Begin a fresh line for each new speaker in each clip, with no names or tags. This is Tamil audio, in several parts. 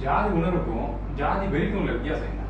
ஜாதி உணர்வுக்கும் ஜாதி வெறிக்கும் உள்ள வித்தியாசம் என்ன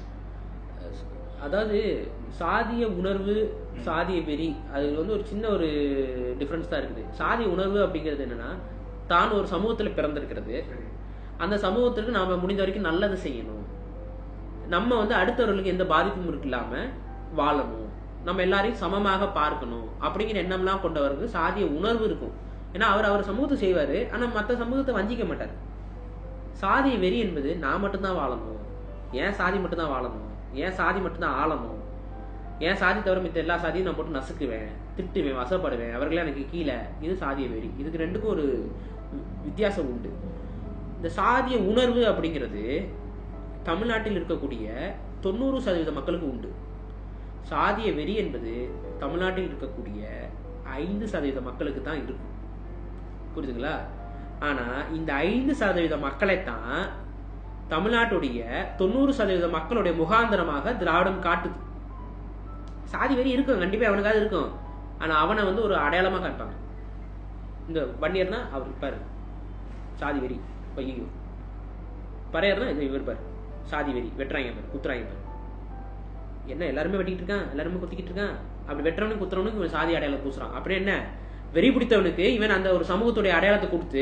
அதாவது சாதிய உணர்வு சாதிய வெறி அதுல வந்து ஒரு சின்ன ஒரு டிஃபரன்ஸ் தான் இருக்குது சாதிய உணர்வு அப்படிங்கிறது என்னன்னா தான் ஒரு சமூகத்துல பிறந்திருக்கிறது அந்த சமூகத்திற்கு நாம முடிந்த வரைக்கும் நல்லது செய்யணும் நம்ம வந்து அடுத்தவர்களுக்கு எந்த பாதிப்பும் இருக்கு இல்லாம வாழணும் நம்ம எல்லாரையும் சமமாக பார்க்கணும் அப்படிங்கிற எண்ணம்லாம் கொண்டவருக்கு சாதிய உணர்வு இருக்கும் ஏன்னா அவர் அவர் சமூகத்தை செய்வாரு ஆனா மற்ற சமூகத்தை வஞ்சிக்க மாட்டார் சாதிய வெறி என்பது நான் மட்டும்தான் வாழணும் ஏன் சாதி மட்டும்தான் வாழணும் ஏன் சாதி மட்டும்தான் ஆளணும் ஏன் சாதி தவிர மித்த எல்லா சாதியும் நான் போட்டு நசுக்குவேன் திட்டுவேன் வசப்படுவேன் அவர்களே எனக்கு கீழே இது சாதிய வெறி இதுக்கு ரெண்டுக்கும் ஒரு வி- வித்தியாசம் உண்டு இந்த சாதிய உணர்வு அப்படிங்கிறது தமிழ்நாட்டில் இருக்கக்கூடிய தொண்ணூறு சதவீத மக்களுக்கு உண்டு சாதிய வெறி என்பது தமிழ்நாட்டில் இருக்கக்கூடிய ஐந்து சதவீத மக்களுக்கு தான் இருக்கும் புரியுதுங்களா ஆனா இந்த ஐந்து சதவீத மக்களைத்தான் தமிழ்நாட்டுடைய தொண்ணூறு சதவீத மக்களுடைய முகாந்திரமாக திராவிடம் காட்டுது சாதி வெறி இருக்கும் கண்டிப்பா அவனுக்காவது இருக்கும் ஆனா அவனை வந்து ஒரு அடையாளமா காட்டுவாங்க இந்த வன்னியர்னா அவர் பாரு சாதி வெறி ஐயோ பறையர்னா இது இவர் பாரு சாதி வெறி வெட்டுறாங்க பாரு குத்துறாங்க பாரு என்ன எல்லாருமே வெட்டிக்கிட்டு இருக்கான் எல்லாருமே குத்திக்கிட்டு இருக்கான் அப்படி வெட்டுறவனுக்கு குத்துறவனுக்கு இவன் சாதி அடையாளம் பூசுறான் அப்படி என்ன வெறி பிடித்தவனுக்கு இவன் அந்த ஒரு சமூகத்துடைய அடையாளத்தை கொடுத்து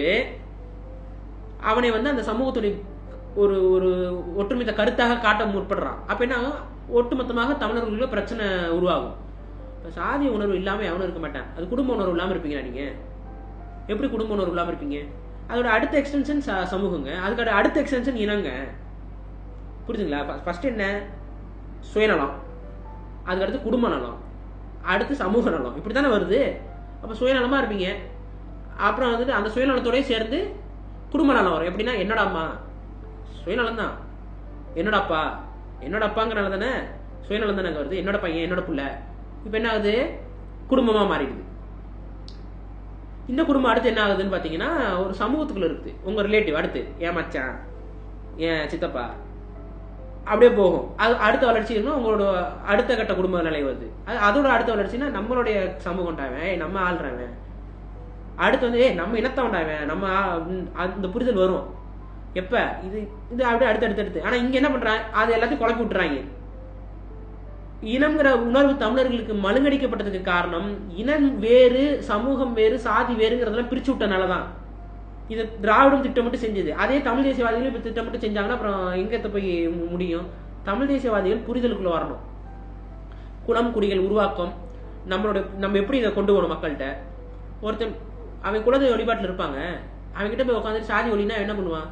அவனை வந்து அந்த சமூகத்துடைய ஒரு ஒரு ஒட்டுமித்த கருத்தாக காட்ட முற்படுறான் அப்ப என்ன ஆகும்? ஒட்டுமொத்தமாக தமிழர்களுக்குள்ள பிரச்சனை உருவாகும் இப்ப சாதிய உணர்வு இல்லாம எவனும் இருக்க மாட்டான் அது குடும்ப உணர்வு இல்லாம இருப்பீங்களா நீங்க எப்படி குடும்ப உணர்வு இல்லாம இருப்பீங்க அதோட அடுத்த எக்ஸ்டென்ஷன் சமூகங்க அதுக்கு அடுத்த எக்ஸ்டென்ஷன் இனங்க புரியுதுங்களா ஃபர்ஸ்ட் என்ன சுயநலம் அதுக்கடுத்து குடும்ப நலம் அடுத்து சமூக நலம் இப்படி தானே வருது அப்போ சுயநலமா இருப்பீங்க அப்புறம் வந்துட்டு அந்த சுயநலத்தோடய சேர்ந்து குடும்ப நலம் வரும் எப்படின்னா என்னடா அம்மா சுயநலம் தான் என்னோட அப்பா என்னோட அப்பாங்கிறனால தானே சுயநலம் தானே வருது என்னோட பையன் என்னோட புள்ள இப்போ என்ன ஆகுது குடும்பமா மாறிடுது இந்த குடும்பம் அடுத்து என்ன ஆகுதுன்னு பார்த்தீங்கன்னா ஒரு சமூகத்துக்குள்ள இருக்குது உங்க ரிலேட்டிவ் அடுத்து என் மச்சான் என் சித்தப்பா அப்படியே போகும் அது அடுத்த வளர்ச்சின்னா உங்களோட அடுத்த கட்ட குடும்ப நிலை வருது அது அதோட அடுத்த வளர்ச்சினா நம்மளுடைய சமூகம்டாவன் ஏய் நம்ம ஆள்றவன் அடுத்து வந்து ஏய் நம்ம இனத்தவன்டாவன் நம்ம ஆ- ம், அந்த புரிதல் வரும் எப்ப இது இது அப்படியே அடுத்து அடுத்து அடுத்து ஆனா இங்க என்ன பண்றாங்க அது எல்லாத்தையும் குழப்பி விட்டுறாங்க இனம்ங்கிற உணர்வு தமிழர்களுக்கு மழுங்கடிக்கப்பட்டதுக்கு காரணம் இனம் வேறு சமூகம் வேறு சாதி வேறுங்கிறதெல்லாம் பிரிச்சு விட்டனாலதான் இது திராவிடம் திட்டமிட்டு செஞ்சது அதே தமிழ் தேசியவாதிகள் இப்ப திட்டமிட்டு செஞ்சாங்கன்னா அப்புறம் எங்க போய் மு- முடியும் தமிழ் தேசியவாதிகள் புரிதலுக்குள்ள வரணும் குலம் குடிகள் உருவாக்கம் நம்மளோட நம்ம எப்படி இதை கொண்டு போகணும் மக்கள்கிட்ட ஒருத்தன் அவன் குலதெய்வ வழிபாட்டில் இருப்பாங்க அவன் கிட்ட போய் உட்காந்து சாதி ஒளினா என்ன பண்ணுவான்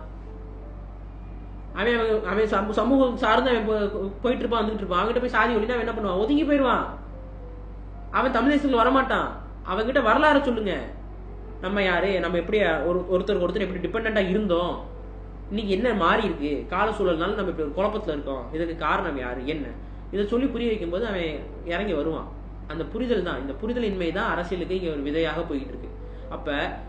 அவன் அவன் அவன் சமூ- சமூகம் சார்ந்து அவன் போ- போயிட்டு இருப்பான் வந்துட்டு இருப்பான் அவன்கிட்ட போய் சாதி ஒளினா அவன் என்ன பண்ணுவான் ஒதுங்கி போயிடுவான் அவன் தமிழ் தேசத்துல வரமாட்டான் அவன்கிட்ட வரலாறு சொல்லுங்க நம்ம யாரு நம்ம எப்படி ஒரு ஒருத்தருக்கு ஒருத்தர் எப்படி டிபெண்டா இருந்தோம் இன்னைக்கு என்ன மாறி இருக்கு கால சூழல்னால நம்ம இப்படி ஒரு குழப்பத்துல இருக்கோம் இதுக்கு காரணம் யாரு என்ன இதை சொல்லி புரிய வைக்கும்போது அவன் இறங்கி வருவான் அந்த புரிதல் தான் இந்த புரிதலின்மை தான் அரசியலுக்கு இங்க ஒரு விதையாக போயிட்டு இருக்கு அப்ப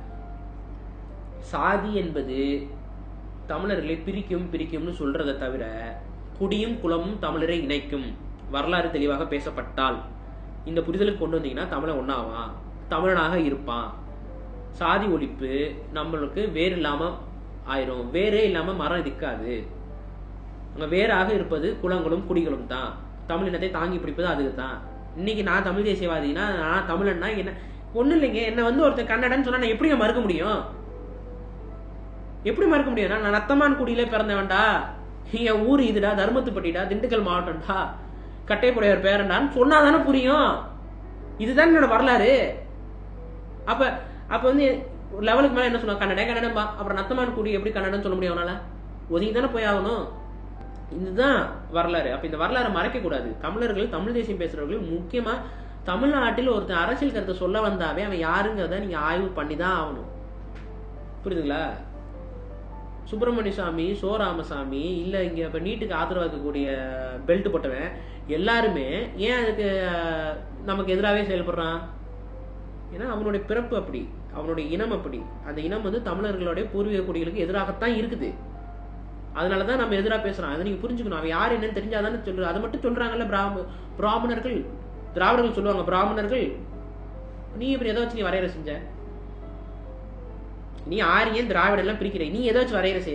சாதி என்பது தமிழர்களை பிரிக்கும் பிரிக்கும்னு சொல்றதை தவிர குடியும் குலமும் தமிழரை இணைக்கும் வரலாறு தெளிவாக பேசப்பட்டால் இந்த புரிதலுக்கு கொண்டு வந்தீங்கன்னா தமிழன் ஒன்னாவான் தமிழனாக இருப்பான் சாதி ஒழிப்பு நம்மளுக்கு வேறு இல்லாம ஆயிரும் வேறே இல்லாம மரம் இருக்காது அங்க வேறாக இருப்பது குலங்களும் குடிகளும் தான் தமிழ் இனத்தை தாங்கி பிடிப்பது அதுக்கு தான் இன்னைக்கு நான் தமிழ் தேசியவாதினா நான் தமிழன்னா என்ன ஒண்ணும் இல்லைங்க என்ன வந்து ஒருத்தன் கன்னடன்னு சொன்னா நான் எப்படிங்க மறுக்க முடியும் எப்படி மறுக்க முடியும் நான் நத்தமான் குடியில பிறந்தவன்டா என் ஊர் இதுடா தர்மத்துப்பட்டிடா திண்டுக்கல் மாவட்டம்டா கட்டைப்புடையவர் பேரண்டான்னு சொன்னாதானே புரியும் இதுதான் என்னோட வரலாறு அப்ப அப்ப வந்து ஒரு லெவலுக்கு மேல என்ன சொல்லுவாங்க கன்னடம் கன்னடம்பா அப்புறம் நத்தமான் குடி எப்படி கன்னடம் சொல்ல முடியும் அவனால ஒதுங்கி தானே போய் ஆகணும் இதுதான் வரலாறு அப்ப இந்த வரலாறை மறைக்க கூடாது தமிழர்கள் தமிழ் தேசியம் பேசுறவர்கள் முக்கியமா தமிழ்நாட்டில் ஒருத்தன் அரசியல் கருத்தை சொல்ல வந்தாவே அவன் யாருங்கிறத நீங்க ஆய்வு பண்ணி தான் ஆகணும் புரியுதுங்களா சுப்பிரமணிய சாமி சோ ராமசாமி இல்ல இங்க இப்ப நீட்டுக்கு ஆதரவா இருக்கக்கூடிய பெல்ட் போட்டவன் எல்லாருமே ஏன் அதுக்கு அஹ், நமக்கு எதிராகவே செயல்படுறான் ஏன்னா அவனுடைய பிறப்பு அப்படி அவனுடைய இனம் அப்படி அந்த இனம் வந்து தமிழர்களுடைய பூர்வீக குடிகளுக்கு எதிராகத்தான் இருக்குது அதனாலதான் நம்ம எதிராக பேசுறோம் அதை நீங்க புரிஞ்சுக்கணும் அவன் யார் என்னன்னு தெரிஞ்சாதானே சொல்ற அதை மட்டும் சொல்றாங்கல்ல பிராம பிராமணர்கள் திராவிடர்கள் சொல்லுவாங்க பிராமணர்கள் நீ இப்படி எதை வச்சு நீ வரையறை செஞ்ச நீ ஆரியன் திராவிடம் எல்லாம் பிரிக்கிற நீ எதை வச்சு வரையறை செய்யற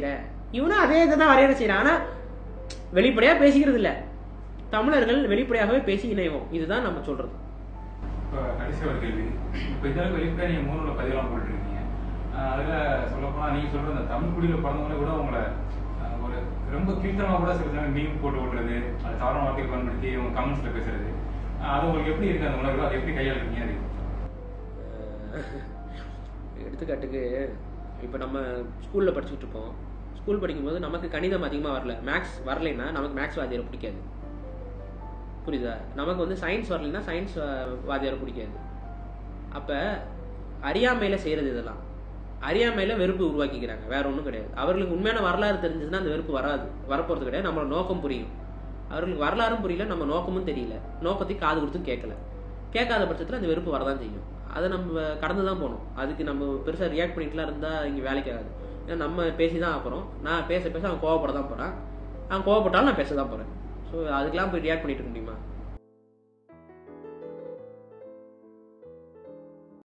இவனும் அதே இதை தான் வரையறை செய்யறான் ஆனா வெளிப்படையா பேசிக்கிறது இல்ல தமிழர்கள் வெளிப்படையாகவே பேசி இணைவோம் இதுதான் நம்ம சொல்றது
இப்போ கடைசி ஒரு கேள்வி இப்போ இந்த அளவுக்கு வெளிப்படையா நீங்க மூணுல பதிவெல்லாம் போட்டுருக்கீங்க ஆஹ் அதுல சொல்ல போனா நீங்க சொல்ற அந்த தமிழ் குடியில பிறந்தவங்களே கூட உங்களை ஆஹ் ஒரு ரொம்ப கீழ்த்தனமா கூட சில சமயம் மீன் போட்டு விடுறது அது தவறான வார்த்தைகள் பயன்படுத்தி உங்க கமெண்ட்ஸ்ல பேசுறது ஆஹ் அது உங்களுக்கு எப்படி இருக்கு அந்த உணர்வு அதை எப்படி கையாளுறீங்க அது
அஹ் எடுத்துக்காட்டுக்கு இப்போ நம்ம ஸ்கூலில் படிச்சுட்டு இருப்போம் ஸ்கூல் படிக்கும்போது நமக்கு கணிதம் அதிகமாக வரல மேக்ஸ் வரலைன்னா நமக்கு மேக்ஸ் வாத்தியாரை பிடிக்காது புரியுதா நமக்கு வந்து சயின்ஸ் வரலைன்னா சயின்ஸ் வாத்தியாரை பிடிக்காது அப்போ அறியாமையில் செய்கிறது இதெல்லாம் அறியாமையில் வெறுப்பு உருவாக்கிக்கிறாங்க வேற ஒன்றும் கிடையாது அவர்களுக்கு உண்மையான வரலாறு தெரிஞ்சதுன்னா அந்த வெறுப்பு வராது வரப்போகிறது கிடையாது நம்மளோட நோக்கம் புரியும் அவர்களுக்கு வரலாறும் புரியல நம்ம நோக்கமும் தெரியல நோக்கத்தையும் காது கொடுத்தும் கேட்கல கேட்காத பட்சத்தில் அந்த வெறுப்பு வரதான் செய்யும் அதை நம்ம கடந்து தான் போகணும் அதுக்கு நம்ம பெருசாக ரியாக்ட் பண்ணிட்டுலாம் இருந்தால் இங்கே வேலைக்கு ஆகாது ஏன்னா நம்ம பேசி தான் அப்புறம் நான் பேச பேச அவன் கோவப்பட தான் போகிறான் அவன் கோவப்பட்டாலும் நான் பேச தான் போகிறேன் ஸோ அதுக்கெல்லாம் போய் ரியாக்ட் பண்ணிட்டு இருக்க முடியுமா